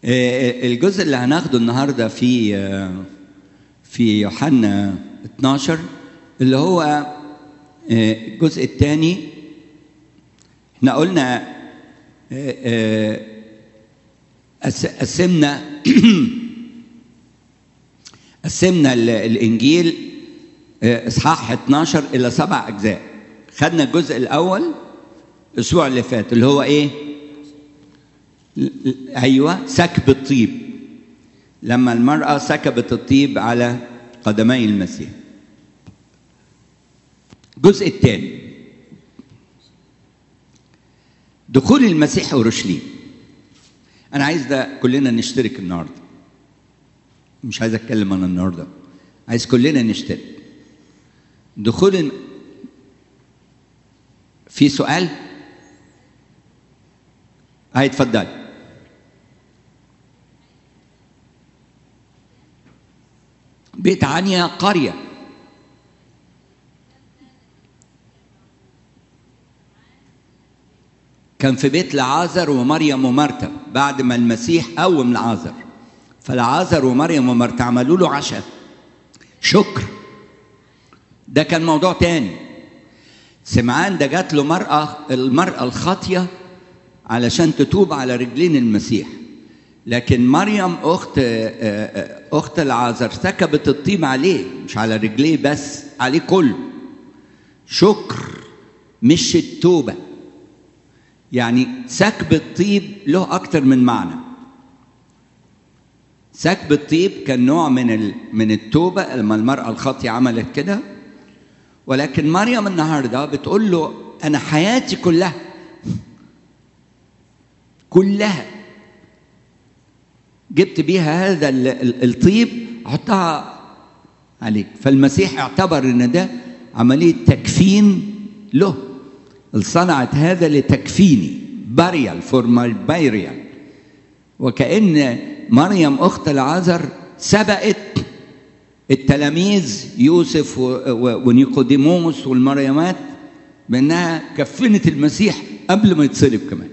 آه، الجزء اللي هناخده النهارده في آه، في يوحنا 12 اللي هو آه، الجزء الثاني احنا قلنا آه، آه، قس- قسمنا قسمنا ال- الانجيل آه، اصحاح 12 الى سبع اجزاء خدنا الجزء الاول الاسبوع اللي فات اللي هو ايه ايوه سكب الطيب لما المراه سكبت الطيب على قدمي المسيح الجزء الثاني دخول المسيح اورشليم انا عايز ده كلنا نشترك النهارده مش عايز اتكلم انا النهارده عايز كلنا نشترك دخول الم... في سؤال هاي اتفضل بيت عنيا قرية كان في بيت لعازر ومريم ومرتا بعد ما المسيح قوم لعازر فلعازر ومريم ومرتا عملوا له عشاء شكر ده كان موضوع تاني سمعان ده جات له مرأة المرأة الخاطية علشان تتوب على رجلين المسيح لكن مريم أخت أخت العازر سكبت الطيب عليه مش على رجليه بس عليه كله شكر مش التوبة يعني سكب الطيب له أكتر من معنى سكب الطيب كان نوع من ال... من التوبة لما المرأة الخاطية عملت كده ولكن مريم النهارده بتقول له انا حياتي كلها كلها جبت بيها هذا ال- ال- الطيب احطها عليك فالمسيح اعتبر ان ده عمليه تكفين له صنعت هذا لتكفيني باريال فور ماي باريال وكأن مريم أخت العذر سبقت التلاميذ يوسف و- و- ونيقوديموس والمريمات بأنها كفنت المسيح قبل ما يتصلب كمان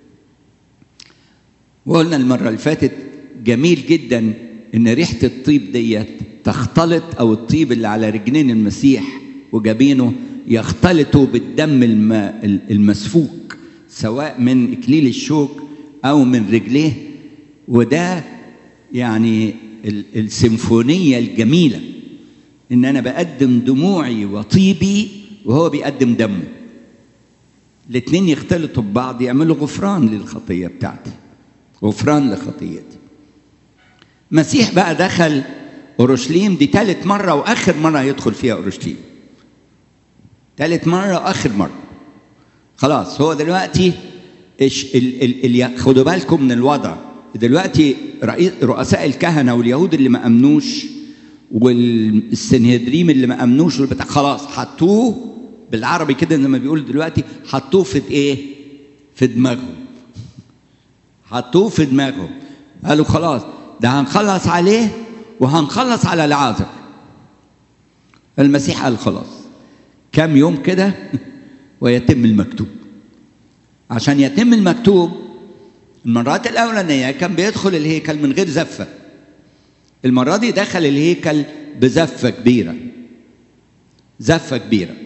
وقلنا المرة اللي فاتت جميل جدا إن ريحة الطيب ديت تختلط أو الطيب اللي على رجلين المسيح وجبينه يختلطوا بالدم الم- المسفوك سواء من إكليل الشوك أو من رجليه وده يعني ال- السيمفونية الجميلة إن أنا بقدم دموعي وطيبي وهو بيقدم دمه الاتنين يختلطوا ببعض يعملوا غفران للخطية بتاعتي غفران لخطيتي مسيح بقى دخل أورشليم دي تالت مرة وآخر مرة يدخل فيها أورشليم تالت مرة وآخر مرة خلاص هو دلوقتي إيش ال ال ال خدوا بالكم من الوضع دلوقتي رئيس رؤساء الكهنة واليهود اللي ما أمنوش والسنهدريم اللي ما أمنوش والبتاع خلاص حطوه بالعربي كده زي ما بيقول دلوقتي حطوه في ايه؟ في دماغهم حطوه في دماغهم قالوا خلاص ده هنخلص عليه وهنخلص على العازر المسيح قال خلاص كم يوم كده ويتم المكتوب عشان يتم المكتوب المرات الأولانية كان بيدخل الهيكل من غير زفة المرة دي دخل الهيكل بزفة كبيرة زفة كبيرة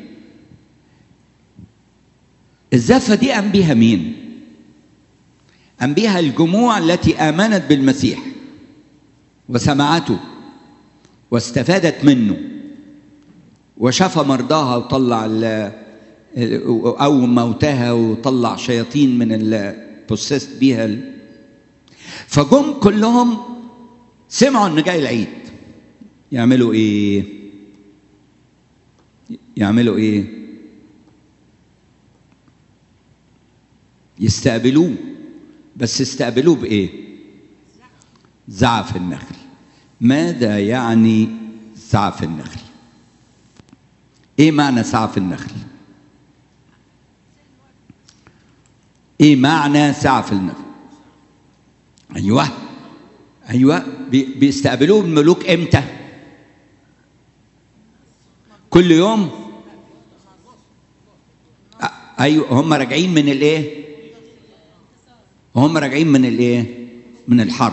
الزفة دي قام بيها مين؟ قام بيها الجموع التي آمنت بالمسيح وسمعته واستفادت منه وشفى مرضاها وطلع ال- أو موتاها وطلع شياطين من البوسست بيها ال- فجم كلهم سمعوا ان جاي العيد يعملوا ايه يعملوا ايه يستقبلوه بس استقبلوه بايه زعف النخل ماذا يعني زعف النخل ايه معنى سعف النخل ايه معنى سعف النخل ايوه ايوه بي- بيستقبلوه الملوك امتى كل يوم أ- ايوه هم راجعين من الايه هم راجعين من الايه من الحرب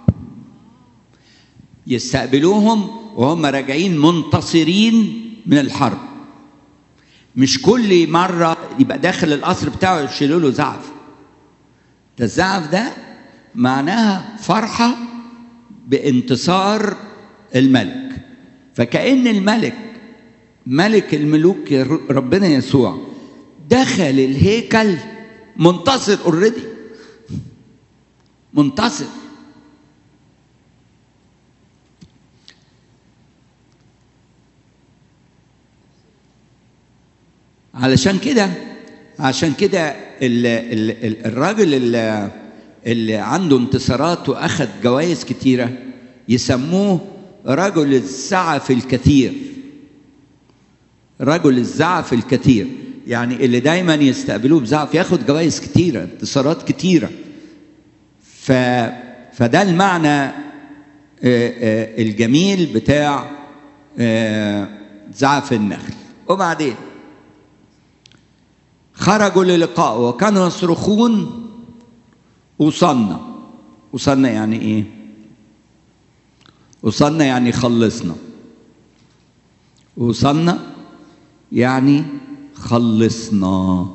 يستقبلوهم وهم راجعين منتصرين من الحرب مش كل مرة يبقى داخل القصر بتاعه يشيلوا له زعف ده الزعف ده معناها فرحة بانتصار الملك فكأن الملك ملك الملوك ربنا يسوع دخل الهيكل منتصر اوريدي منتصر علشان كده عشان كده ال ال ال الراجل اللي, اللي عنده انتصارات واخد جوائز كتيره يسموه رجل الزعف الكثير رجل الزعف الكثير يعني اللي دايما يستقبلوه بزعف ياخد جوائز كتيره انتصارات كتيره ف فده المعنى الجميل بتاع زعف النخل وبعدين خرجوا للقاء وكانوا يصرخون وصلنا وصلنا يعني ايه وصلنا يعني خلصنا وصلنا يعني خلصنا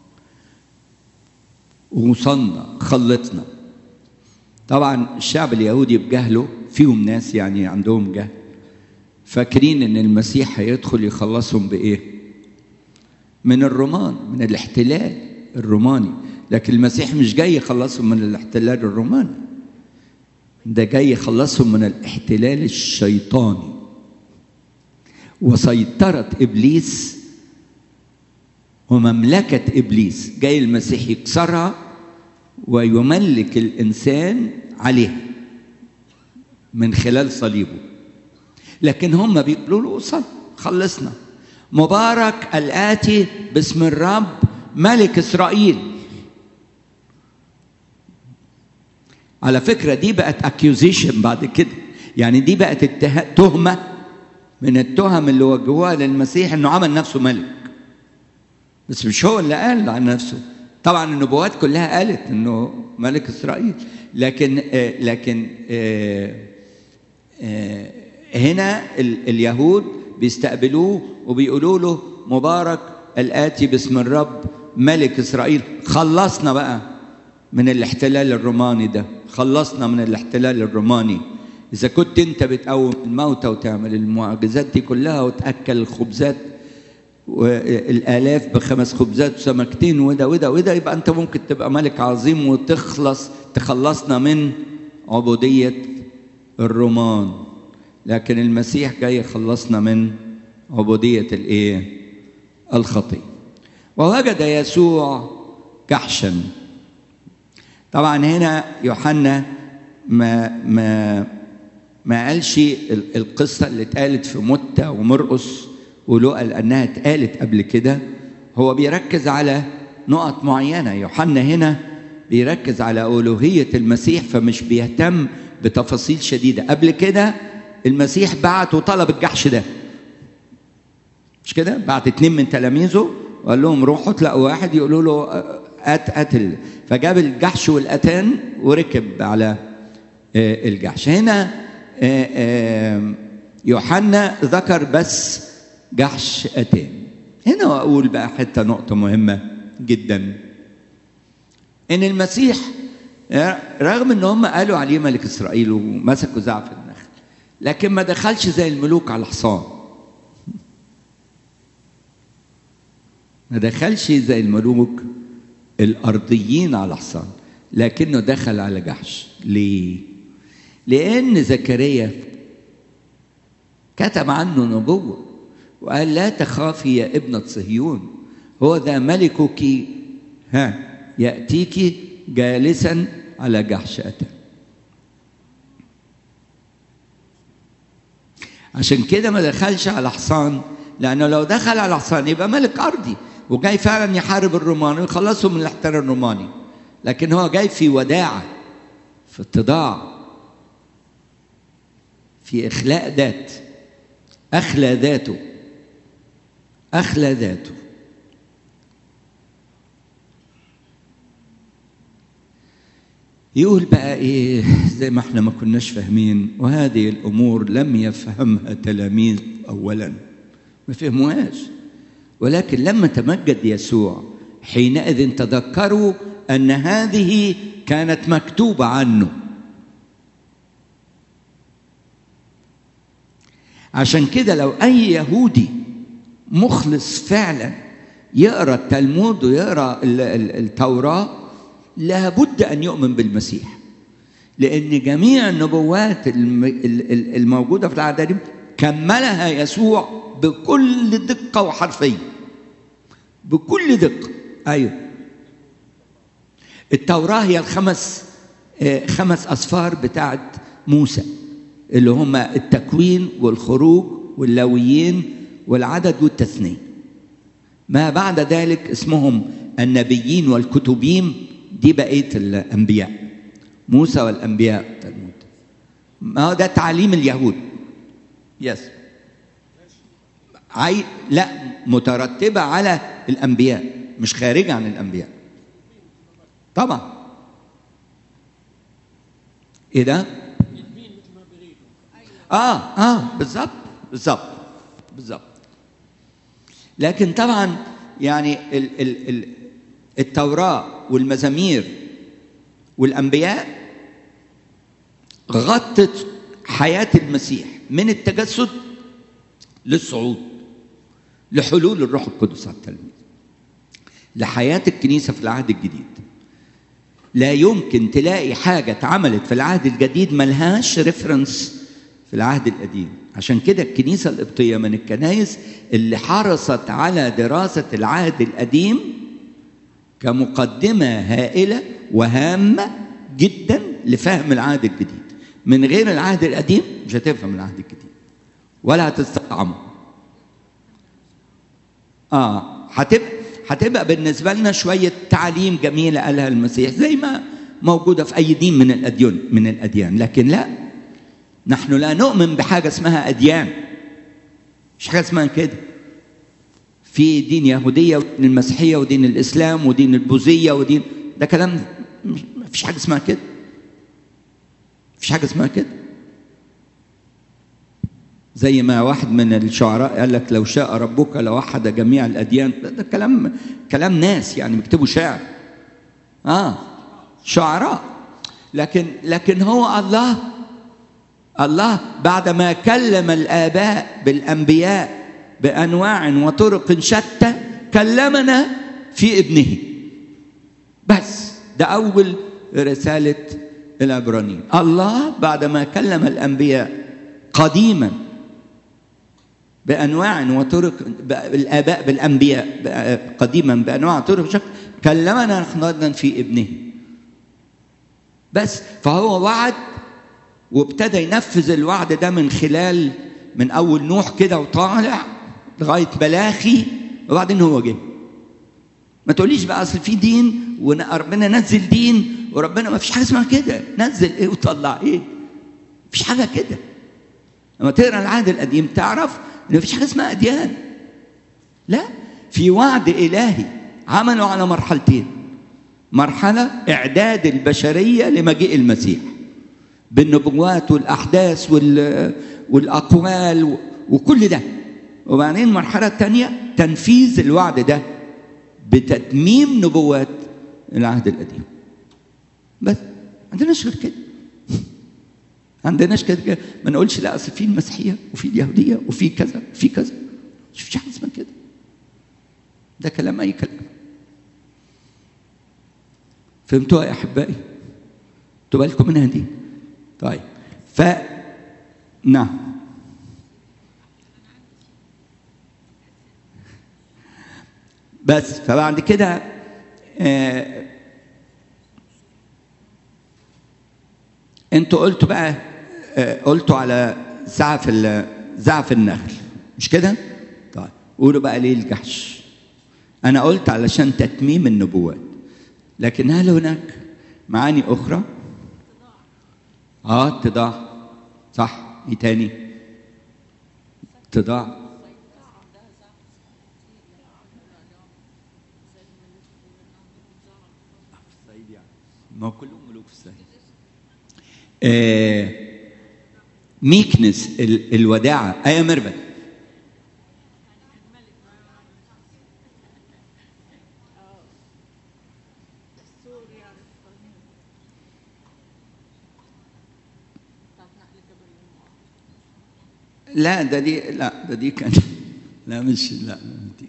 وصلنا خلصنا طبعا الشعب اليهودي بجهله فيهم ناس يعني عندهم جهل فاكرين ان المسيح هيدخل يخلصهم بايه من الرومان من الاحتلال الروماني لكن المسيح مش جاي يخلصهم من الاحتلال الروماني ده جاي يخلصهم من الاحتلال الشيطاني وسيطرة إبليس ومملكة إبليس جاي المسيح يكسرها ويملك الإنسان عليها من خلال صليبه لكن هم بيقولوا له وصل خلصنا مبارك الآتي باسم الرب ملك إسرائيل على فكرة دي بقت accusation بعد كده يعني دي بقت تهمة من التهم اللي وجهوها للمسيح انه عمل نفسه ملك بس مش هو اللي قال عن نفسه طبعا النبوات كلها قالت انه ملك اسرائيل لكن آه لكن آه آه هنا اليهود بيستقبلوه وبيقولوا له مبارك الآتي باسم الرب ملك إسرائيل خلصنا بقى من الاحتلال الروماني ده خلصنا من الاحتلال الروماني إذا كنت أنت بتقوم الموتى وتعمل المعجزات دي كلها وتأكل الخبزات والآلاف بخمس خبزات وسمكتين وده وده وده يبقى أنت ممكن تبقى ملك عظيم وتخلص تخلصنا من عبودية الرومان لكن المسيح جاي يخلصنا من عبودية الإيه؟ الخطية ووجد يسوع كحشا طبعا هنا يوحنا ما ما ما قالش القصة اللي اتقالت في متى ومرقس ولوقا لأنها اتقالت قبل كده هو بيركز على نقط معينة يوحنا هنا بيركز على ألوهية المسيح فمش بيهتم بتفاصيل شديدة قبل كده المسيح بعت وطلب الجحش ده مش كده بعت اتنين من تلاميذه وقال لهم روحوا تلاقوا واحد يقولوا له أت قتل فجاب الجحش والأتان وركب على الجحش هنا يوحنا ذكر بس جحش أتان هنا أقول بقى حتة نقطة مهمة جدا إن المسيح رغم إن هم قالوا عليه ملك إسرائيل ومسكوا زعف النخل لكن ما دخلش زي الملوك على حصان ما دخلش زي الملوك الأرضيين على حصان لكنه دخل على جحش ليه؟ لأن زكريا كتب عنه نبوة وقال لا تخافي يا ابنة صهيون هو ذا ملكك ها يأتيك جالسا على جحش أتى عشان كده ما دخلش على حصان لأنه لو دخل على حصان يبقى ملك أرضي وجاي فعلا يحارب الرومان ويخلصهم من الاحتلال الروماني لكن هو جاي في وداعة في اتضاع في إخلاء ذات أخلى ذاته أخلى ذاته يقول بقى ايه زي ما احنا ما كناش فاهمين وهذه الامور لم يفهمها تلاميذ اولا ما فهموهاش ولكن لما تمجد يسوع حينئذ تذكروا ان هذه كانت مكتوبه عنه عشان كده لو اي يهودي مخلص فعلا يقرا التلمود ويقرا التوراه لابد ان يؤمن بالمسيح لان جميع النبوات الموجوده في العهد القديم كملها يسوع بكل دقه وحرفيه بكل دقه ايوه التوراه هي الخمس خمس اصفار بتاعت موسى اللي هم التكوين والخروج واللاويين والعدد والتثنيه ما بعد ذلك اسمهم النبيين والكتبين دي بقيه الانبياء موسى والانبياء التلمود ما هو ده تعليم اليهود يس عي... لا مترتبه على الانبياء مش خارجه عن الانبياء طبعا ايه ده اه اه بالظبط بالظبط بالظبط لكن طبعا يعني ال ال ال التوراة والمزامير والأنبياء غطت حياة المسيح من التجسد للصعود لحلول الروح القدس على التلميذ لحياة الكنيسة في العهد الجديد لا يمكن تلاقي حاجة اتعملت في العهد الجديد ملهاش ريفرنس في العهد القديم عشان كده الكنيسة القبطية من الكنائس اللي حرصت على دراسة العهد القديم كمقدمة هائلة وهامة جدا لفهم العهد الجديد من غير العهد القديم مش هتفهم العهد الجديد ولا هتستطعمه اه هتبقى هتبقى بالنسبة لنا شوية تعاليم جميلة قالها المسيح زي ما موجودة في أي دين من الأديان من الأديان لكن لا نحن لا نؤمن بحاجة اسمها أديان مش حاجة اسمها كده في دين يهودية ودين المسيحية ودين الإسلام ودين البوذية ودين ده كلام ما فيش حاجة اسمها كده مفيش حاجة اسمها كده زي ما واحد من الشعراء قال لك لو شاء ربك لوحد جميع الأديان ده, ده كلام كلام ناس يعني بيكتبوا شعر اه شعراء لكن لكن هو الله الله بعدما كلم الآباء بالأنبياء بأنواع وطرق شتى كلمنا في ابنه بس ده أول رسالة العبرانيين الله بعدما كلم الأنبياء قديما بأنواع وطرق الآباء بالأنبياء قديما بأنواع وطرق شتى كلمنا نحن في ابنه بس فهو وعد وابتدى ينفذ الوعد ده من خلال من اول نوح كده وطالع لغايه بلاخي وبعدين هو جه ما تقوليش بقى اصل في دين وربنا نزل دين وربنا ما فيش حاجه اسمها كده نزل ايه وطلع ايه مفيش حاجه كده لما تقرا العهد القديم تعرف ان مفيش حاجه اسمها اديان لا في وعد الهي عملوا على مرحلتين مرحله اعداد البشريه لمجيء المسيح بالنبوات والاحداث والاقوال وكل ده وبعدين المرحله الثانيه تنفيذ الوعد ده بتتميم نبوات العهد القديم بس ما عندناش غير كده ما عندناش كده, كده ما نقولش لا اصل في المسيحيه وفي اليهوديه وفي كذا وفي كذا مش في حاجه اسمها كده ده كلام اي كلام فهمتوها يا احبائي انتوا بالكم منها دي طيب ف نعم بس فبعد كده آه انتوا قلتوا بقى آه قلتوا على زعف زعف النخل مش كده؟ طيب قولوا بقى ليه الجحش؟ انا قلت علشان تتميم النبوات لكن هل هناك معاني اخرى؟ اه اتضاع صح ايه تاني؟ اتضاع ما هو كلهم ملوك في السهل آه ميكنس ال- الوداعة أيوة مربد سوريا بتاعت نقل جبل المعارف لا ده دي لا ده دي كان لا مش لا دي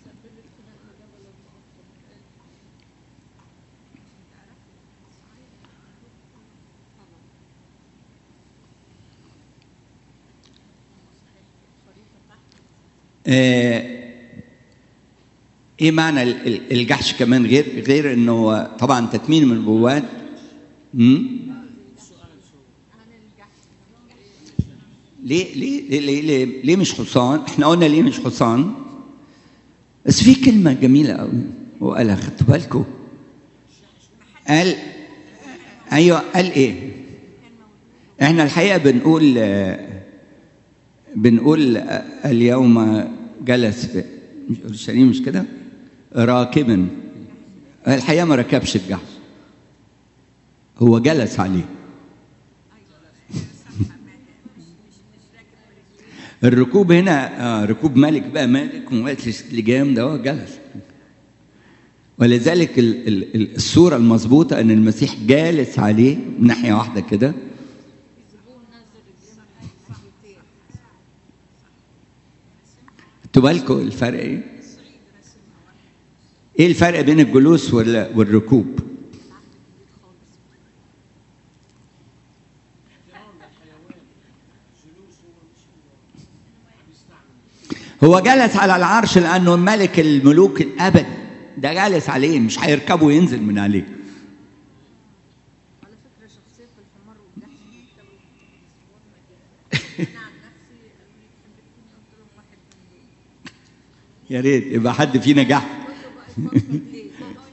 آه، ايه معنى ال- ال- الجحش كمان غير غير انه طبعا تتميم النبوات امم ليه ليه ليه ليه, ليه, ليه مش حصان؟ احنا قلنا ليه مش حصان؟ بس في كلمة جميلة قوي هو قالها خدتوا بالكم؟ قال ايوه قال ايه؟ احنا الحقيقة بنقول آه، بنقول آه، اليوم جلس في مش اورشليم مش كده؟ راكبا الحقيقة ما ركبش الجحش هو جلس عليه الركوب هنا آه ركوب ملك بقى مالك ومجلس لجام ده هو جلس ولذلك ال- ال- ال- الصورة المظبوطة أن المسيح جالس عليه من ناحية واحدة كده زبون نزل رجلين صحيتين خدتوا بالكم الفرق إيه؟ إيه الفرق بين الجلوس وال- والركوب؟ هو جلس على العرش لأنه ملك الملوك الأبد ده جالس عليه مش هيركبه وينزل من عليه على فكره شخصيه الحمار والجحش بيكتبوا صورنا جدا انا عن نفسي قالوا لي تحب تكوني قلت لهم واحد من دول يا ريت يبقى حد فينا جح كله بقى يفكر ليه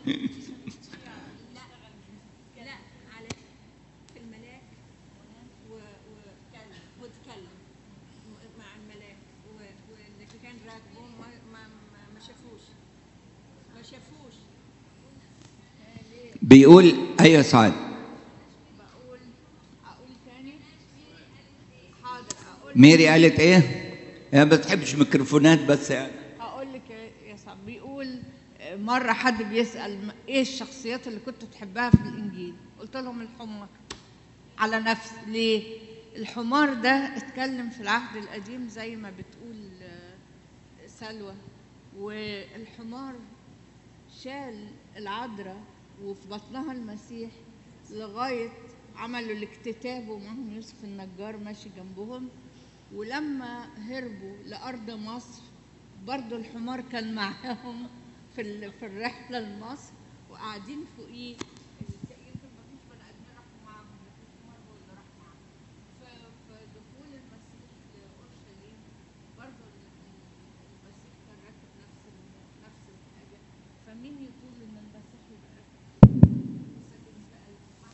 لا لا على في الملاك و واتكلم واتكلم مع الملاك و- واللي كان راكبه ما ما ما- ما شافوش ما شافوش ليه بيقول أيوة سعد بقول اقول تاني حاضر اقول ميري قالت إيه؟ هي ما بتحبش ميكروفونات بس يعني هقول لك يا صاحبي بيقول مرة حد بيسأل م- ايه الشخصيات اللي كنت تحبها في الانجيل؟ قلت لهم الحمار على نفس ليه؟ الحمار ده اتكلم في العهد القديم زي ما بتقول آه، سلوى والحمار شال العذراء وفي بطنها المسيح لغاية عملوا الاكتتاب ومعهم يوسف النجار ماشي جنبهم ولما هربوا لأرض مصر برضو الحمار كان معاهم في ال- في الرحلة لمصر وقاعدين فوقيه يمكن ما فيش بني آدمين راحوا معاهم لكن الحمار هو اللي راح معاهم ف- فدخول المسيح لأورشليم برضو ال- ال- المسيح كان راكب نفس ال- نفس الحاجة فمين يقول إن المسيح يبقى راكب ساكن بقى مع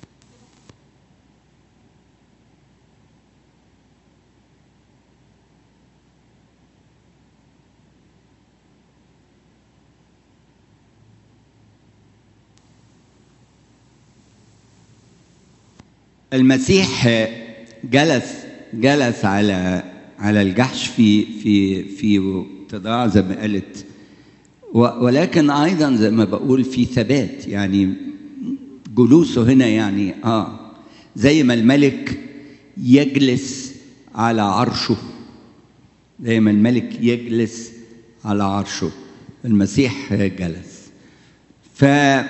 المسيح جلس جلس على على الجحش في في في اتضاع زي ما قالت و- ولكن ايضا زي ما بقول في ثبات يعني جلوسه هنا يعني اه زي ما الملك يجلس على عرشه زي ما الملك يجلس على عرشه المسيح جلس ف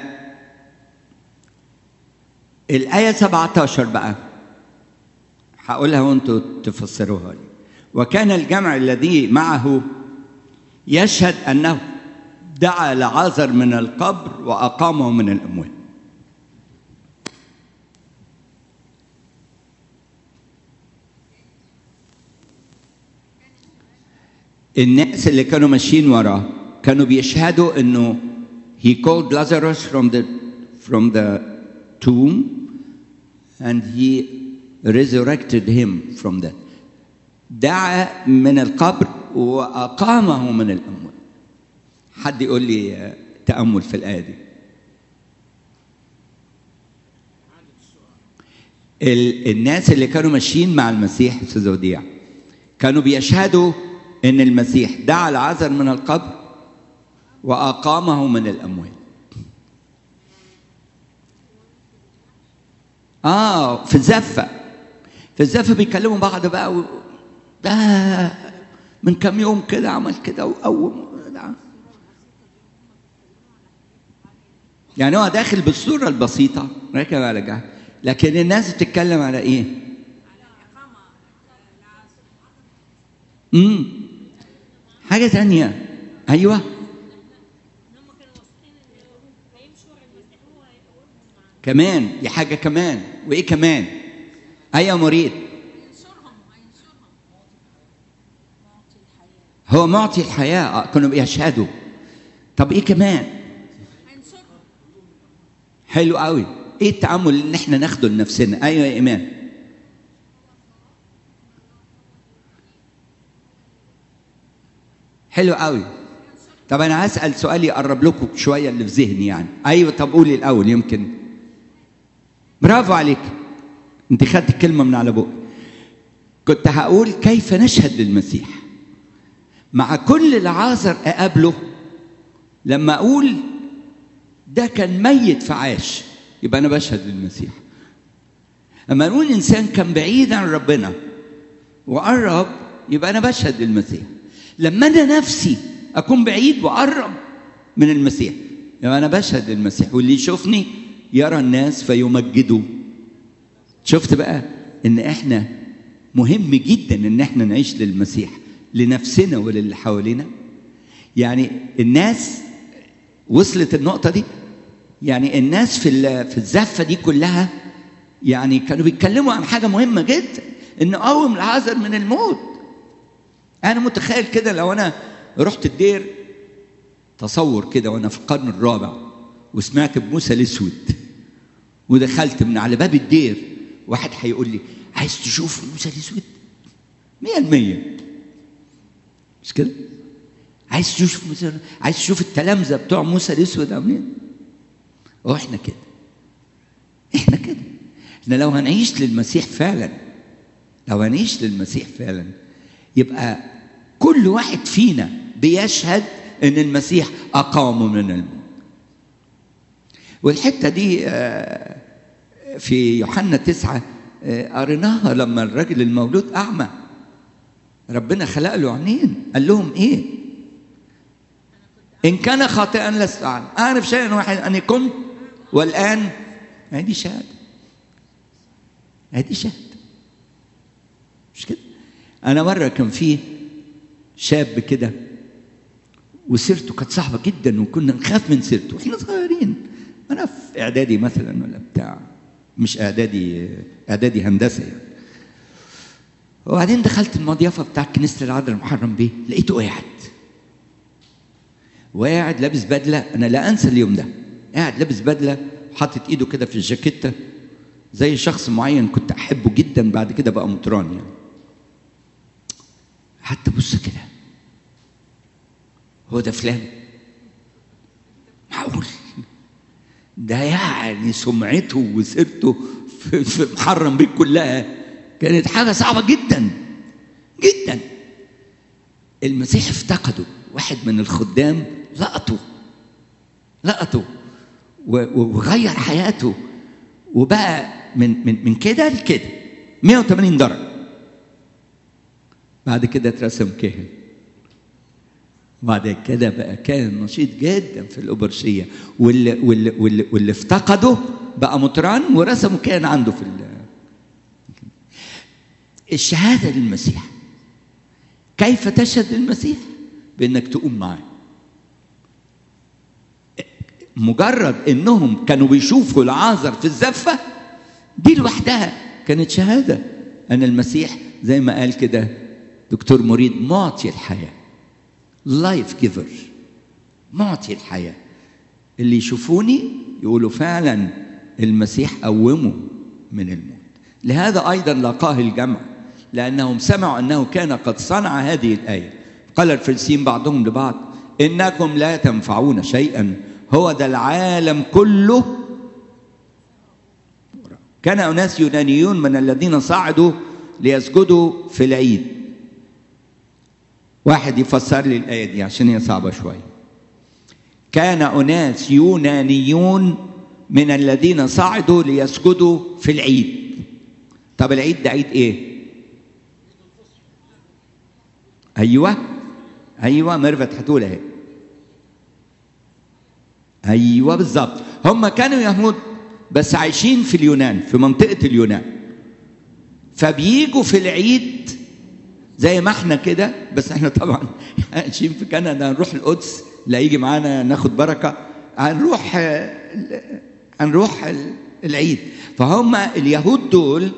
الآية 17 بقى هقولها وانتوا تفسروها لي وكان الجمع الذي معه يشهد أنه دعا لعازر من القبر وأقامه من الأموات الناس اللي كانوا ماشيين وراه كانوا بيشهدوا انه he called Lazarus from the from the tomb and he resurrected him from that دعا من القبر وأقامه من الأموات حد يقول لي آه، تأمل في الآية دي ال- الناس اللي كانوا ماشيين مع المسيح استاذ وديع كانوا بيشهدوا ان المسيح دعا العذر من القبر واقامه من الاموات اه في الزفه في الزفه بيكلموا بعض بقى و... ده من كام يوم كده عمل كده وقوم ده. يعني هو داخل بالصوره البسيطه راكب على جهل لكن الناس بتتكلم على ايه؟ امم حاجه تانية ايوه كمان دي حاجه كمان وايه كمان ايوه مريد هو معطي الحياه آه، كانوا بيشهدوا طب ايه كمان حلو قوي ايه التعامل اللي احنا ناخده لنفسنا ايوه يا ايمان حلو قوي طب انا هسال سؤال يقرب لكم شويه اللي في ذهني يعني ايوه طب قولي الاول يمكن برافو عليك انت خدت الكلمه من على بقي كنت هقول كيف نشهد للمسيح مع كل العازر اقابله لما اقول ده كان ميت فعاش يبقى انا بشهد للمسيح اما نقول انسان كان بعيد عن ربنا وقرب يبقى انا بشهد للمسيح لما انا نفسي اكون بعيد واقرب من المسيح يبقى انا بشهد للمسيح واللي يشوفني يرى الناس فيمجدوا شفت بقى ان احنا مهم جدا ان احنا نعيش للمسيح لنفسنا وللي حوالينا يعني الناس وصلت النقطة دي يعني الناس في ال- في الزفة دي كلها يعني كانوا بيتكلموا عن حاجة مهمة جدا إن قوم العازر من الموت أنا متخيل كده لو أنا رحت الدير تصور كده وأنا في القرن الرابع وسمعت بموسى الأسود ودخلت من على باب الدير واحد هيقول لي عايز تشوف موسى الأسود؟ مية المية مش كده؟ عايز تشوف موسى عايز تشوف التلامذه بتوع موسى الاسود عاملين هو احنا كده احنا كده احنا لو هنعيش للمسيح فعلا لو هنعيش للمسيح فعلا يبقى كل واحد فينا بيشهد ان المسيح اقامه من الموت والحته دي آه، في يوحنا تسعة آه، قريناها لما الراجل المولود أعمى ربنا خلق له عينين قال لهم إيه إن كان خاطئا لست أعلم أعرف شيئا واحدا أني كنت والآن هذه شهادة هذه شهادة مش كده أنا مرة كان في شاب كده وسيرته كانت صعبة جدا وكنا نخاف من سيرته واحنا صغيرين أنا في إعدادي مثلا ولا بتاع مش إعدادي إعدادي هندسة يعني وبعدين دخلت المضيافة بتاع كنيسة العذراء المحرم بيه لقيته قاعد وقاعد لابس بدلة أنا لا أنسى اليوم ده قاعد لابس بدلة حاطط إيده كده في الجاكيتة زي شخص معين كنت أحبه جدا بعد كده بقى مطران يعني حتى بص كده هو ده فلان معقول ده يعني سمعته وسيرته في, في محرم بيك كلها كانت حاجه صعبه جدا جدا المسيح افتقده واحد من الخدام لقطه لقطه وغير حياته وبقى من من من كده لكده 180 درجه بعد كده اترسم كاهن بعد كده بقى كان نشيط جدا في الأوبرشية واللي, واللي, واللي, واللي افتقده بقى مطران ورسمه كان عنده في الشهادة للمسيح كيف تشهد للمسيح بأنك تقوم معاه مجرد انهم كانوا بيشوفوا العازر في الزفة دي لوحدها كانت شهادة أن المسيح زي ما قال كده دكتور مريد معطي الحياه لايف جيفر معطي الحياة اللي يشوفوني يقولوا فعلا المسيح قومه من الموت لهذا أيضا لقاه الجمع لأنهم سمعوا أنه كان قد صنع هذه الآية قال الفريسيين بعضهم لبعض إنكم لا تنفعون شيئا هو ده العالم كله كان أناس يونانيون من الذين صعدوا ليسجدوا في العيد واحد يفسر لي الآية دي عشان هي صعبة شوية كان أناس يونانيون من الذين صعدوا ليسجدوا في العيد طب العيد ده عيد ايه ايوه ايوه ميرفت هتقول اهي ايوه بالظبط هم كانوا يهود بس عايشين في اليونان في منطقه اليونان فبييجوا في العيد زي ما احنا كده بس احنا طبعا عايشين في كندا هنروح القدس لا يجي معانا ناخد بركه هنروح هنروح العيد فهم اليهود دول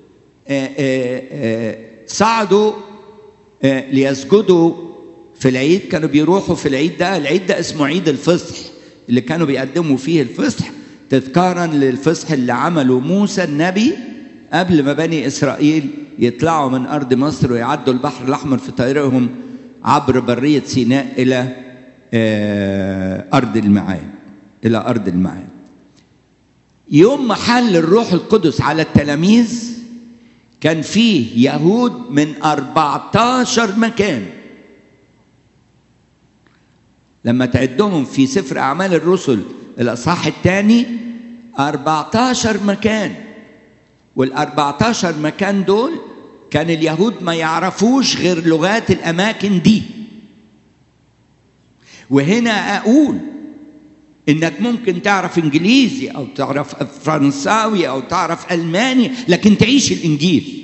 صعدوا ليسجدوا في العيد كانوا بيروحوا في العيد ده العيد ده اسمه عيد الفصح اللي كانوا بيقدموا فيه الفصح تذكارا للفصح اللي عمله موسى النبي قبل ما بني اسرائيل يطلعوا من ارض مصر ويعدوا البحر الاحمر في طريقهم عبر بريه سيناء الى ارض المعاد الى ارض المعاد يوم ما حل الروح القدس على التلاميذ كان فيه يهود من 14 مكان لما تعدهم في سفر أعمال الرسل الأصحاح الثاني 14 مكان وال 14 مكان دول كان اليهود ما يعرفوش غير لغات الأماكن دي وهنا أقول انك ممكن تعرف انجليزي او تعرف فرنساوي او تعرف الماني لكن تعيش الانجيل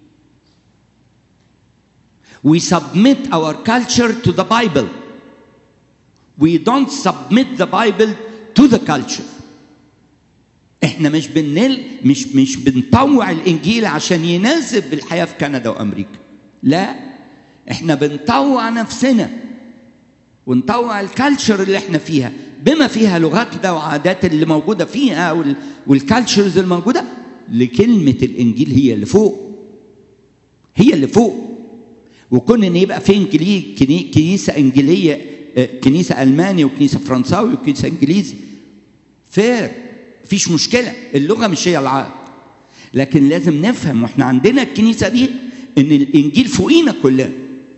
we submit our culture to the bible we don't submit the bible to the culture احنا مش بنل مش مش بنطوع الانجيل عشان يناسب الحياه في كندا وامريكا لا احنا بنطوع نفسنا ونطوع الكالتشر اللي احنا فيها بما فيها لغتنا وعادات اللي موجوده فيها والكالتشرز الموجوده لكلمه الانجيل هي اللي فوق هي اللي فوق وكون ان يبقى في كنيسه انجيليه كنيسه الماني وكنيسه فرنساوي وكنيسه انجليزي فير مفيش مشكله اللغه مش هي العائق لكن لازم نفهم واحنا عندنا الكنيسه دي ان الانجيل فوقينا كلنا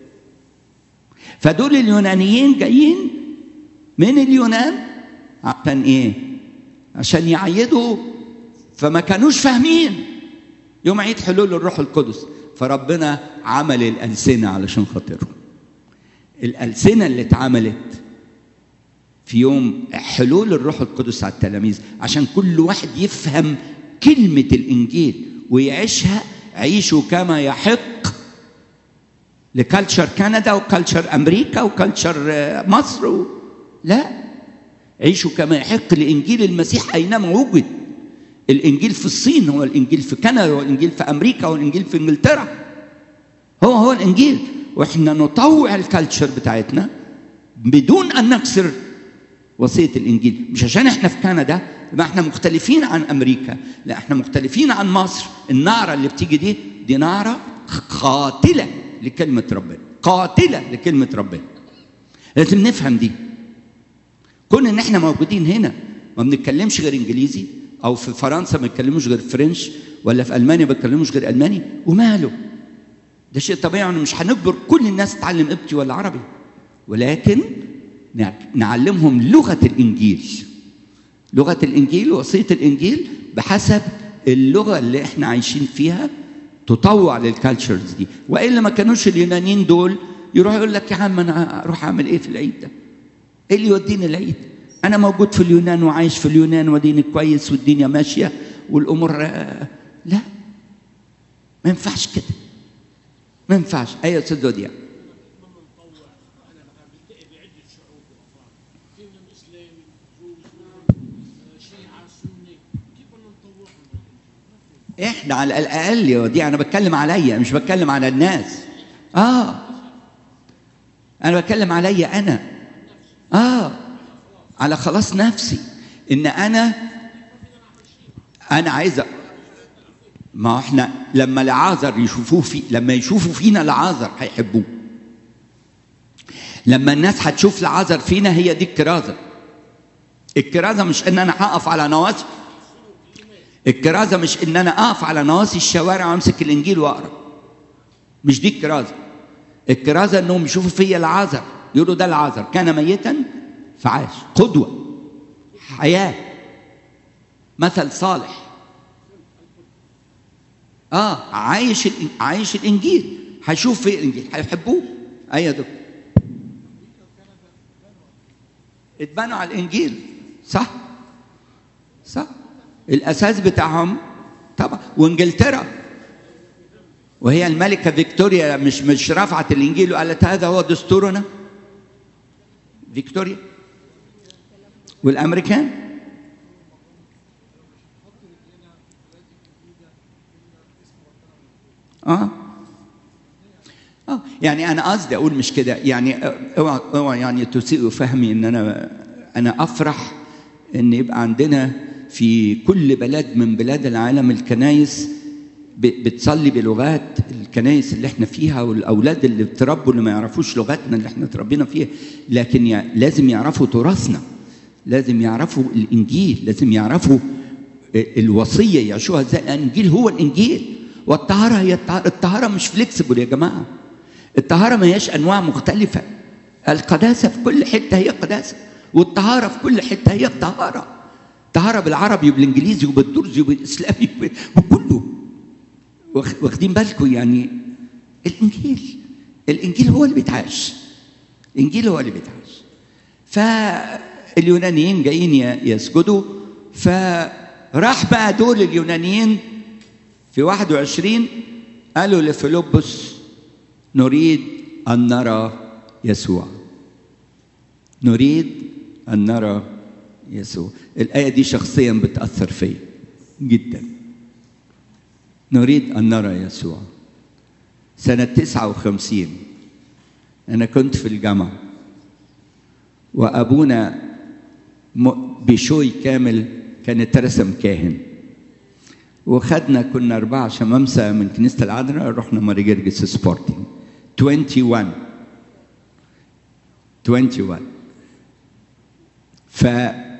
فدول اليونانيين جايين من اليونان عشان ايه عشان يعيدوا فما كانوش فاهمين يوم عيد حلول الروح القدس فربنا عمل الألسنة علشان خاطرهم الألسنة اللي اتعملت في يوم حلول الروح القدس على التلاميذ عشان كل واحد يفهم كلمة الإنجيل ويعيشها عيشوا كما يحق لكالتشر كندا وكالتشر أمريكا وكالتشر مصر و... لا عيشوا كما يحق لإنجيل المسيح أينما وجد الإنجيل في الصين هو الإنجيل في كندا والإنجيل في أمريكا والإنجيل في إنجلترا هو هو الإنجيل وإحنا نطوع الكالتشر بتاعتنا بدون أن نكسر وصية الإنجيل مش عشان إحنا في كندا ما إحنا مختلفين عن أمريكا لا إحنا مختلفين عن مصر النعرة اللي بتيجي دي دي نعرة قاتلة لكلمة ربنا قاتلة لكلمة ربنا لازم نفهم دي كون ان احنا موجودين هنا ما بنتكلمش غير انجليزي او في فرنسا ما بيتكلموش غير فرنش ولا في المانيا ما بيتكلموش غير الماني وماله ده شيء طبيعي يعني مش هنجبر كل الناس تتعلم قبطي ولا عربي ولكن نعلمهم لغه الانجيل لغه الانجيل ووصيه الانجيل بحسب اللغه اللي احنا عايشين فيها تطوع للكالتشرز دي والا ما كانوش اليونانيين دول يروح يقول لك يا عم انا اروح اعمل ايه في العيد ده؟ ايه اللي يوديني العيد؟ انا موجود في اليونان وعايش في اليونان وديني كويس والدنيا ماشيه والامور لا ما ينفعش كده ما ينفعش ايوه يا استاذ وديع احنا على الاقل يا وديع انا بتكلم عليا مش بتكلم على الناس اه انا بتكلم عليا انا اه على خلاص نفسي ان انا انا عايز ما احنا لما لعازر يشوفوه في لما يشوفوا فينا لعازر هيحبوه لما الناس هتشوف لعازر فينا هي دي الكرازه الكرازه مش ان انا هقف على نواصي الكرازه مش ان انا اقف على نواصي الشوارع وامسك الانجيل واقرا مش دي الكرازه الكرازه انهم يشوفوا فيا العذر يقولوا ده العذر كان ميتا فعاش قدوه حياه مثل صالح اه عايش عايش الانجيل هيشوف في الانجيل هيحبوه ايوه يا دكتور اتبنوا على الانجيل صح صح الاساس بتاعهم طبعا وانجلترا وهي الملكه فيكتوريا مش مش رفعت الانجيل وقالت هذا هو دستورنا فيكتوريا والامريكان اه اه يعني انا قصدي اقول مش كده يعني اوعى اوعى يعني تسيء فهمي ان انا انا افرح ان يبقى عندنا في كل بلد من بلاد العالم الكنايس بتصلي بلغات الكنايس اللي احنا فيها والاولاد اللي اتربوا اللي ما يعرفوش لغتنا اللي احنا اتربينا فيها لكن ي... لازم يعرفوا تراثنا لازم يعرفوا الانجيل لازم يعرفوا الوصيه يعيشوها ازاي الانجيل هو الانجيل والطهاره هي الطهاره, الطهارة مش فليكسبل يا جماعه الطهاره ما هياش انواع مختلفه القداسه في كل حته هي قداسه والطهاره في كل حته هي الطهاره طهاره بالعربي وبالانجليزي وبالدرزي وبالاسلامي وكله واخدين بالكم يعني الانجيل الانجيل هو اللي بيتعاش الانجيل هو اللي بيتعاش فاليونانيين جايين يسجدوا فراح بقى دول اليونانيين في 21 قالوا لفيلبس نريد ان نرى يسوع نريد ان نرى يسوع الايه دي شخصيا بتاثر فيا جدا نريد أن نرى يسوع سنة 59 أنا كنت في الجامعة وأبونا بشوي كامل كان اترسم كاهن وخدنا كنا أربعة شمامسة من كنيسة العذراء رحنا ماري جرجس سبورتنج 21 21 ف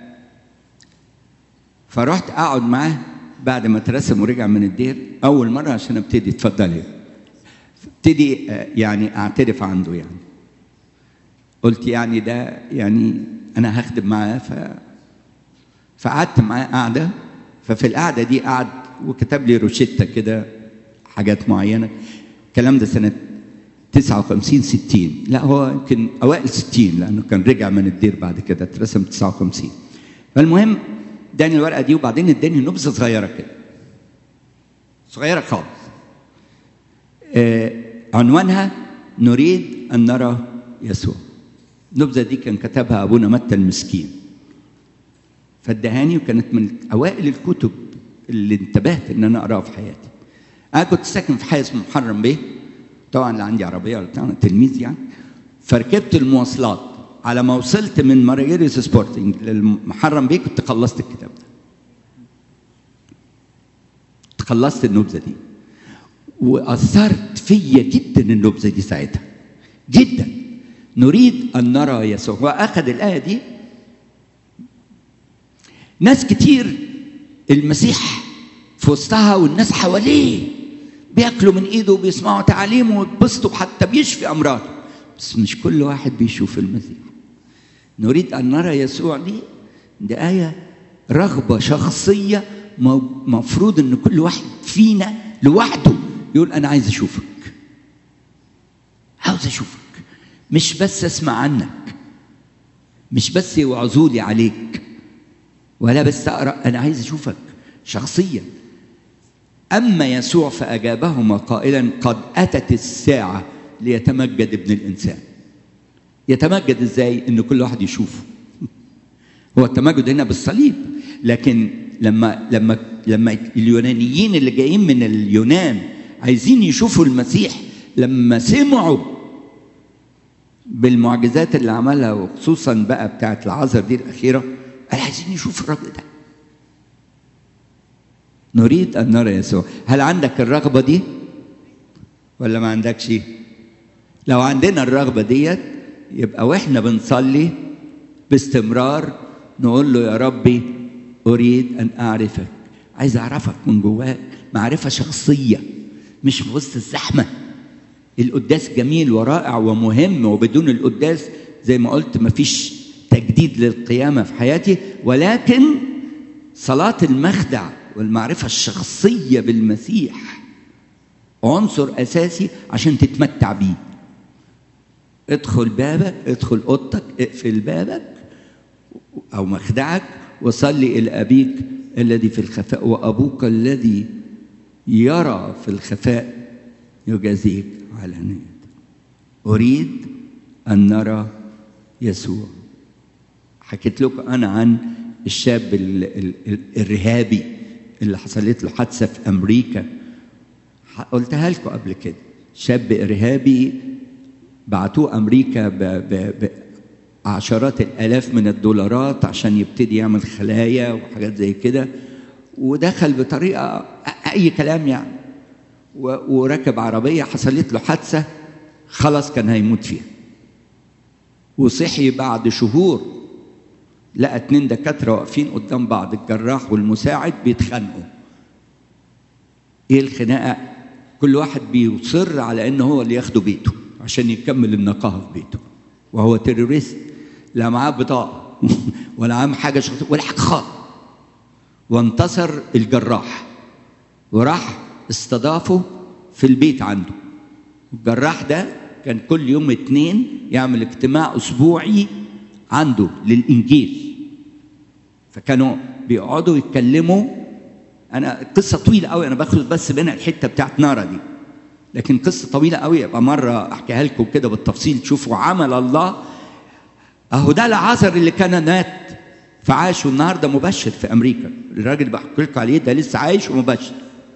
فرحت أقعد معاه بعد ما اترسم ورجع من الدير اول مره عشان ابتدي اتفضلي ابتدي يعني اعترف عنده يعني قلت يعني ده يعني انا هخدم معاه ف فقعدت معاه قعده ففي القعده دي قعد وكتب لي روشته كده حاجات معينه الكلام ده سنه 59 60 لا هو يمكن اوائل 60 لانه كان رجع من الدير بعد كده اترسم 59 فالمهم اداني الورقه دي وبعدين اداني نبذه صغيره كده صغيره خالص آه عنوانها نريد ان نرى يسوع النبذه دي كان كتبها ابونا متى المسكين فادهاني وكانت من اوائل الكتب اللي انتبهت ان انا اقراها في حياتي انا كنت ساكن في حي اسمه محرم بيه طبعا لا عندي عربيه ولا بتاع تلميذ يعني فركبت المواصلات على ما وصلت من ماريجيريس سبورتنج للمحرم بيه كنت خلصت الكتاب ده خلصت النبذه دي واثرت فيا جدا النبذه دي ساعتها جدا نريد ان نرى يسوع واخذ الايه دي ناس كتير المسيح في وسطها والناس حواليه بياكلوا من ايده وبيسمعوا تعاليمه ويتبسطوا حتى بيشفي امراض بس مش كل واحد بيشوف المسيح نريد ان نرى يسوع دي دي ايه رغبه شخصيه مفروض ان كل واحد فينا لوحده يقول انا عايز اشوفك عاوز اشوفك مش بس اسمع عنك مش بس يوعظوا لي عليك ولا بس اقرا انا عايز اشوفك شخصيا اما يسوع فاجابهما قائلا قد اتت الساعه ليتمجد ابن الانسان يتمجد ازاي ان كل واحد يشوفه هو التمجد هنا بالصليب لكن لما لما لما اليونانيين اللي جايين من اليونان عايزين يشوفوا المسيح لما سمعوا بالمعجزات اللي عملها وخصوصا بقى بتاعت العذر دي الاخيره قال عايزين نشوف الراجل ده نريد ان نرى يسوع هل عندك الرغبه دي ولا ما عندكش لو عندنا الرغبه ديت يبقى واحنا بنصلي باستمرار نقول له يا ربي اريد ان اعرفك عايز اعرفك من جواك معرفه شخصيه مش في وسط الزحمه القداس جميل ورائع ومهم وبدون القداس زي ما قلت مفيش تجديد للقيامه في حياتي ولكن صلاه المخدع والمعرفه الشخصيه بالمسيح عنصر اساسي عشان تتمتع بيه ادخل بابك ادخل اوضتك اقفل بابك او مخدعك وصلي الى ابيك الذي في الخفاء وابوك الذي يرى في الخفاء يجازيك علانية اريد ان نرى يسوع حكيت لكم انا عن الشاب ال ال ال الارهابي اللي حصلت له حادثه في امريكا قلتها لكم قبل كده شاب ارهابي بعتوه امريكا ب ب بعشرات الالاف من الدولارات عشان يبتدي يعمل خلايا وحاجات زي كده ودخل بطريقه اي كلام يعني وركب عربيه حصلت له حادثه خلاص كان هيموت فيها وصحي بعد شهور لقى اتنين دكاتره واقفين قدام بعض الجراح والمساعد بيتخانقوا ايه الخناقه كل واحد بيصر على ان هو اللي ياخده بيته عشان يكمل النقاهه في بيته وهو تيروريست لا معاه بطاقه ولا معاه حاجه شخصيه ولا حاجه خالص وانتصر الجراح وراح استضافه في البيت عنده الجراح ده كان كل يوم اتنين يعمل اجتماع اسبوعي عنده للانجيل فكانوا بيقعدوا يتكلموا انا قصه طويله قوي انا باخد بس منها الحته بتاعت نارا دي لكن قصه طويله قوي يبقى مره احكيها لكم كده بالتفصيل تشوفوا عمل الله اهو ده العذر اللي كان مات فعاش والنهارده مبشر في امريكا الراجل اللي بحكي لكم عليه ده لسه عايش ومبشر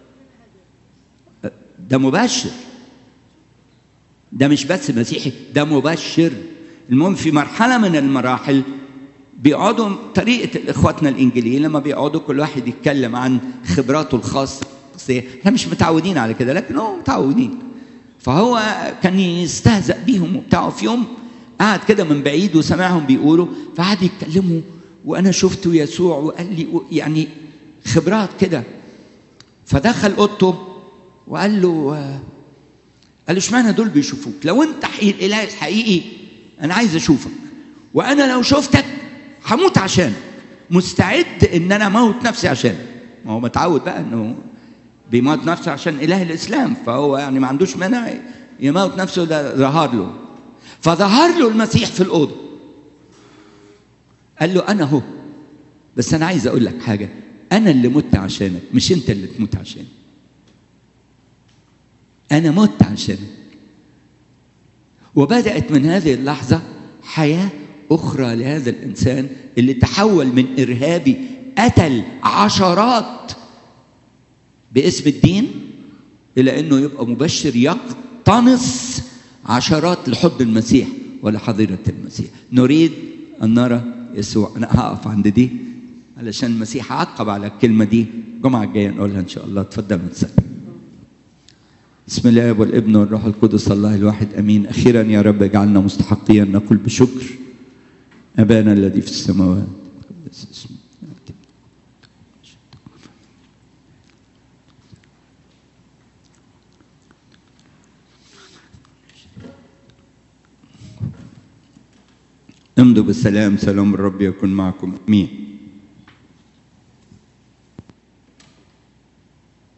ده مبشر ده مش بس مسيحي ده مبشر المهم في مرحله من المراحل بيقعدوا طريقه اخواتنا الانجيليين لما بيقعدوا كل واحد يتكلم عن خبراته الخاصه احنا مش متعودين على كده لكن هم متعودين فهو كان يستهزأ بيهم وبتاع في يوم قعد كده من بعيد وسمعهم بيقولوا فقعد يتكلموا وانا شفت يسوع وقال لي يعني خبرات كده فدخل اوضته وقال له قال له اشمعنى دول بيشوفوك لو انت الاله الحقيقي انا عايز اشوفك وانا لو شفتك هموت عشانك مستعد ان انا اموت نفسي عشانك ما هو متعود بقى انه بيموت نفسه عشان اله الاسلام فهو يعني ما عندوش مانع يموت نفسه ده ظهر له فظهر له المسيح في الاوضه قال له انا هو بس انا عايز اقول لك حاجه انا اللي مت عشانك مش انت اللي تموت عشاني انا مت عشانك وبدات من هذه اللحظه حياه اخرى لهذا الانسان اللي تحول من ارهابي قتل عشرات باسم الدين الى انه يبقى مبشر يقتنص عشرات لحب المسيح ولحظيره المسيح نريد ان نرى يسوع انا هقف عند دي علشان المسيح عقب على الكلمه دي الجمعه الجايه نقولها ان شاء الله اتفضل نتسلم بسم الله والابن والروح القدس الله الواحد امين اخيرا يا رب اجعلنا مستحقين نقول بشكر ابانا الذي في السماوات قدس اسمك امضوا بالسلام سلام الرب يكن معكم امين